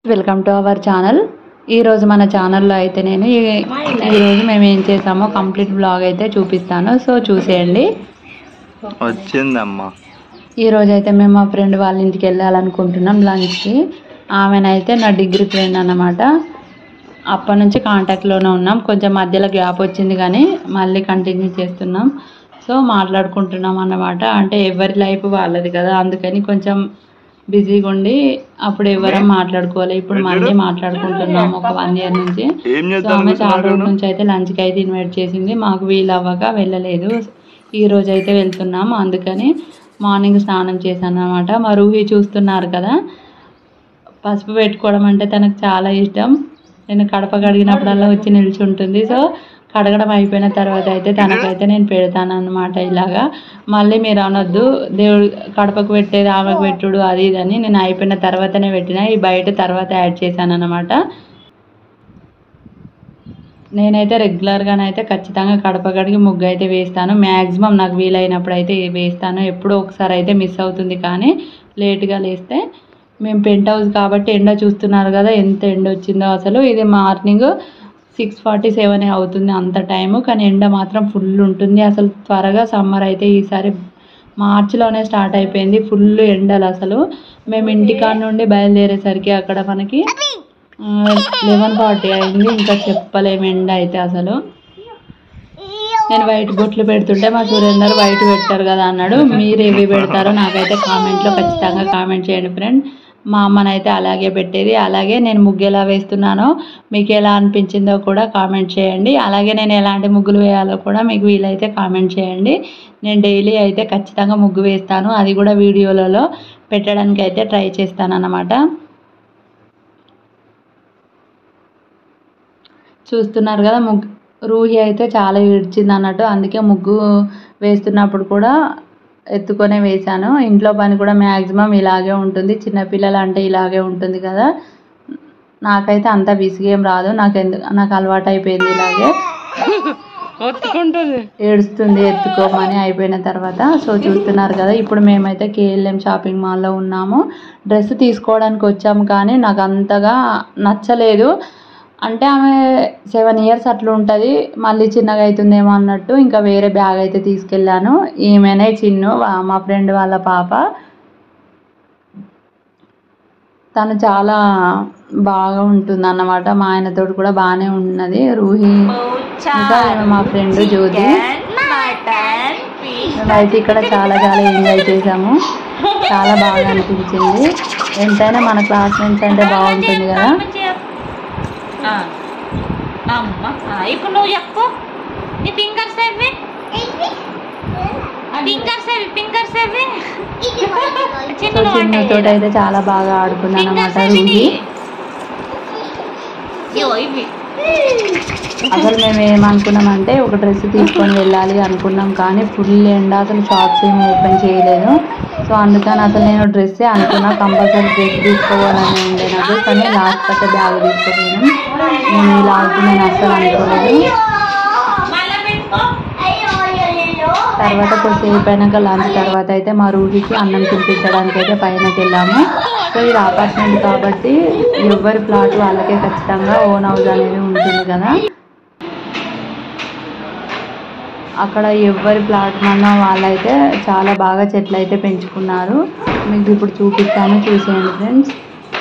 Welcome to our channel ఈరోజు మన ఛానల్లో అయితే నేను ఈ- ఈరోజు మేము ఏం చేసామో కంప్లీట్ బ్లాగ్ అయితే చూపిస్తాను సో చూసేయండి వచ్చిందమ్మా ఈరోజు అయితే మేము మా ఫ్రెండ్ వాళ్ళ ఇంటికి వెళ్ళాలనుకుంటున్నాం లంచ్కి ఆమెనైతే నా డిగ్రీ ఫ్రెండ్ అన్నమాట అప్పటి నుంచి కాంటాక్ట్లోనే ఉన్నాం కొంచెం మధ్యలో గ్యాప్ వచ్చింది కానీ మళ్ళీ కంటిన్యూ చేస్తున్నాం సో మాట్లాడుకుంటున్నాం అన్నమాట అంటే ఎవరి లైఫ్ వాళ్ళది కదా అందుకని కొంచెం బిజీగా ఉండి అప్పుడు ఎవరం మాట్లాడుకోవాలి ఇప్పుడు మళ్ళీ మాట్లాడుకుంటున్నాం ఒక వన్ ఇయర్ నుంచి ఏం సో చేద్దాం ఆమె చాలా రోజుల నుంచి అయితే లంచ్కి అయితే ఇన్వైట్ చేసింది మాకు వీలు అవ్వక వెళ్ళలేదు ఈ రోజు అయితే వెళ్తున్నాము అందుకని మార్నింగ్ స్నానం చేశాను అనమాట మా రూహి చూస్తున్నారు కదా పసుపు పెట్టుకోవడం అంటే తనకు చాలా ఇష్టం నేను కడప కడిగినప్పుడల్లా వచ్చి నిల్చుంటుంది సో కడగడం అయిపోయిన తర్వాత అయితే తనకైతే నేను పెడతాను అనమాట ఇలాగా మళ్ళీ మీరు అనొద్దు దేవుడు కడపకు పెట్టేది ఆమెకు పెట్టుడు అది ఇది అని నేను అయిపోయిన తర్వాతనే పెట్టిన ఈ బయట తర్వాత యాడ్ చేశాను అనమాట నేనైతే రెగ్యులర్గానైతే ఖచ్చితంగా కడప కడిగి ముగ్గు అయితే వేస్తాను మ్యాక్సిమం నాకు వీలైనప్పుడు అయితే వేస్తాను ఎప్పుడో ఒకసారి అయితే మిస్ అవుతుంది కానీ లేట్గా లేస్తే మేము పెంట్ హౌస్ కాబట్టి ఎండ చూస్తున్నారు కదా ఎంత ఎండ వచ్చిందో అసలు ఇది మార్నింగ్ సిక్స్ ఫార్టీ సెవెన్ అవుతుంది అంత టైము కానీ ఎండ మాత్రం ఫుల్ ఉంటుంది అసలు త్వరగా సమ్మర్ అయితే ఈసారి మార్చిలోనే స్టార్ట్ అయిపోయింది ఫుల్ ఎండలు అసలు మేము ఇంటికాడ నుండి బయలుదేరేసరికి అక్కడ మనకి లెవెన్ ఫార్టీ అయింది ఇంకా చెప్పలేము ఎండ అయితే అసలు నేను వైట్ బొట్లు పెడుతుంటే మా సురేందర్ వైట్ పెట్టారు కదా అన్నాడు మీరు ఏవి పెడతారో నాకైతే కామెంట్లో ఖచ్చితంగా కామెంట్ చేయండి ఫ్రెండ్ మా అమ్మనైతే అలాగే పెట్టేది అలాగే నేను ముగ్గు ఎలా వేస్తున్నానో మీకు ఎలా అనిపించిందో కూడా కామెంట్ చేయండి అలాగే నేను ఎలాంటి ముగ్గులు వేయాలో కూడా మీకు వీలైతే కామెంట్ చేయండి నేను డైలీ అయితే ఖచ్చితంగా ముగ్గు వేస్తాను అది కూడా వీడియోలలో పెట్టడానికి అయితే ట్రై చేస్తాను అన్నమాట చూస్తున్నారు కదా ముగ్గు రూహి అయితే చాలా ఏడ్చింది అన్నట్టు అందుకే ముగ్గు వేస్తున్నప్పుడు కూడా ఎత్తుకొనే వేశాను ఇంట్లో పని కూడా మ్యాక్సిమం ఇలాగే ఉంటుంది చిన్నపిల్లలు అంటే ఇలాగే ఉంటుంది కదా నాకైతే అంత విసిగేం రాదు నాకు ఎందుకు నాకు అలవాటు అయిపోయింది ఇలాగే ఏడుస్తుంది ఎత్తుకోమని అయిపోయిన తర్వాత సో చూస్తున్నారు కదా ఇప్పుడు మేమైతే కేఎల్ఎం షాపింగ్ మాల్లో ఉన్నాము డ్రెస్ తీసుకోవడానికి వచ్చాము కానీ నాకు అంతగా నచ్చలేదు అంటే ఆమె సెవెన్ ఇయర్స్ అట్లా ఉంటుంది మళ్ళీ చిన్నగా అవుతుందేమో అన్నట్టు ఇంకా వేరే బ్యాగ్ అయితే తీసుకెళ్ళాను ఈమెనే చిన్ను వా- మా ఫ్రెండ్ వాళ్ళ పాప తను చాలా బాగా ఉంటుంది అన్నమాట మా ఆయనతో కూడా బాగానే ఉన్నది రూహి ఇంకా ఈమె మా ఫ్రెండ్ జ్యోతి మేమైతే ఇక్కడ చాలా చాలా ఎంజాయ్ చేసాము చాలా బాగా అనిపించింది ఎంతైనా మన క్లాస్మేట్స్ అంటే బాగుంటుంది కదా ఆ. అమ్మ ఆ, ఇప్పుడు నువ్వు చెప్పు నీ ఫింగర్స్ ఏవి ఫింగర్స్ ఏవి ఫింగర్స్ ఏవి చిన్న సో నువ్వు అంటే చిన్నతో అయితే చాలా బాగా ఆడుకున్నాను ఫింగర్స్ అనమాట ఏవి రూహి ఇగో ఇవి అసలు మేము ఏమనుకున్నామంటే ఒక డ్రెస్ తీసుకొని వెళ్ళాలి అనుకున్నాం కానీ ఫుల్ ఎండ అసలు షాప్స్ ఏమి ఓపెన్ చేయలేదు సో అందుకని అసలు నేను డ్రెస్సే అనుకున్నా కంపల్సరీ డ్రెస్ తీసుకోవాలని ఉండే నాకు కానీ లాస్ట్ అయితే బ్యాగ్ తీసుకోపోయాను నేను ఇలా అవుతుందని అస్సలు అనుకోలేదు మళ్ళా పెట్టుకో తర్వాత కొద్దిసేపు అయినాక లంచ్ తర్వాత అయితే మా రూహికి అన్నం తినిపించడానికి అయితే పైనకి వెళ్ళాము సో ఇది అపార్ట్మెంట్ కాబట్టి ఎవరి ప్లాట్ వాళ్ళకే ఖచ్చితంగా ఓన్ హౌస్ అనేది ఉంటుంది కదా అక్కడ ఎవరి ప్లాట్ మన వాళ్ళైతే చాలా బాగా చెట్లు అయితే పెంచుకున్నారు మీకు ఇప్పుడు చూపిస్తాను చూసేయండి ఫ్రెండ్స్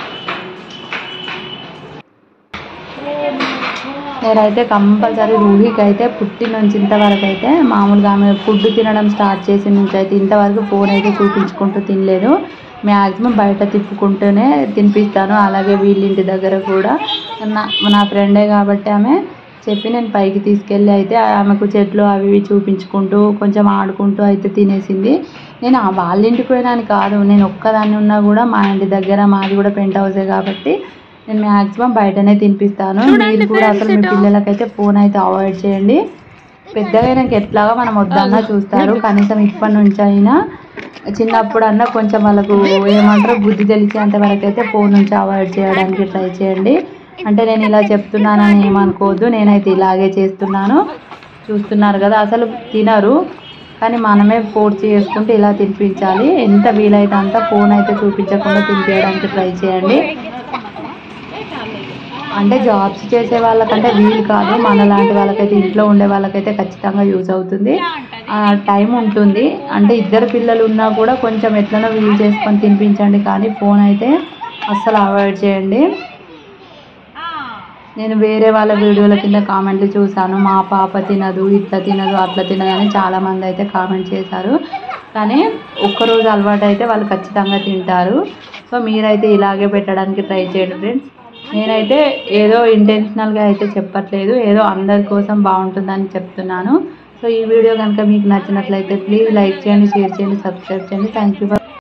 నేనైతే కంపల్సరీ రూహికి అయితే పుట్టి నుంచి ఇంతవరకు అయితే మామూలుగా ఆమె ఫుడ్ తినడం స్టార్ట్ చేసిన నుంచి అయితే ఇంతవరకు ఫోన్ అయితే చూపించుకుంటూ తినలేదు మ్యాక్సిమం బయట తిప్పుకుంటూనే తినిపిస్తాను అలాగే వీళ్ళింటి దగ్గర కూడా నా నా ఫ్రెండే కాబట్టి ఆమె చెప్పి నేను పైకి తీసుకెళ్ళి అయితే ఆమెకు చెట్లు అవి ఇవి చూపించుకుంటూ కొంచెం ఆడుకుంటూ అయితే తినేసింది నేను ఆ వాళ్ళ ఇంటికి పోయినాను కాదు నేను ఒక్కదాన్ని ఉన్నా కూడా మా ఇంటి దగ్గర మాది కూడా పెంట్ హౌసే కాబట్టి నేను మ్యాక్సిమం బయటనే తినిపిస్తాను మీరు కూడా అసలు మీ పిల్లలకైతే ఫోన్ అయితే అవాయిడ్ చేయండి పెద్దగా నాకు ఎట్లాగా మనం వద్దన్నా చూస్తారు కనీసం ఇప్పటి నుంచి అయినా చిన్నప్పుడు అన్నా కొంచెం వాళ్ళకు ఏమంటారు బుద్ధి తెలిసేంత వరకు అయితే ఫోన్ నుంచి అవాయిడ్ చేయడానికి ట్రై చేయండి అంటే నేను ఇలా చెప్తున్నానని ఏమనుకోవద్దు నేనైతే ఇలాగే చేస్తున్నాను చూస్తున్నారు కదా అసలు తినరు కానీ మనమే ఫోర్స్ చేసుకుంటే ఇలా తినిపించాలి ఎంత వీలైతే అంత ఫోన్ అయితే చూపించకుండా తినిపించడానికి ట్రై చేయండి అంటే జాబ్స్ చేసే వాళ్ళకంటే వీలు కాదు మన లాంటి వాళ్ళకైతే ఇంట్లో ఉండే వాళ్ళకైతే ఖచ్చితంగా యూజ్ అవుతుంది ఆ, టైం ఉంటుంది అంటే ఇద్దరు పిల్లలు ఉన్నా కూడా కొంచెం ఎట్లనో వీలు చేసుకొని తినిపించండి కానీ ఫోన్ అయితే అస్సలు అవాయిడ్ చేయండి నేను వేరే వాళ్ళ వీడియోల కింద కామెంట్లు చూశాను మా పాప తినదు ఇట్లా తినదు అట్లా తినదు అని చాలామంది అయితే కామెంట్ చేశారు కానీ ఒక్కరోజు అలవాటు అయితే వాళ్ళు ఖచ్చితంగా తింటారు సో మీరైతే ఇలాగే పెట్టడానికి ట్రై చేయండి ఫ్రెండ్స్ నేనైతే ఏదో ఇంటెన్షనల్గా అయితే చెప్పట్లేదు ఏదో అందరి కోసం బాగుంటుందని చెప్తున్నాను సో ఈ వీడియో కనుక మీకు నచ్చినట్లయితే ప్లీజ్ లైక్ చేయండి షేర్ చేయండి సబ్స్క్రైబ్ చేయండి థ్యాంక్ యూ ఫర్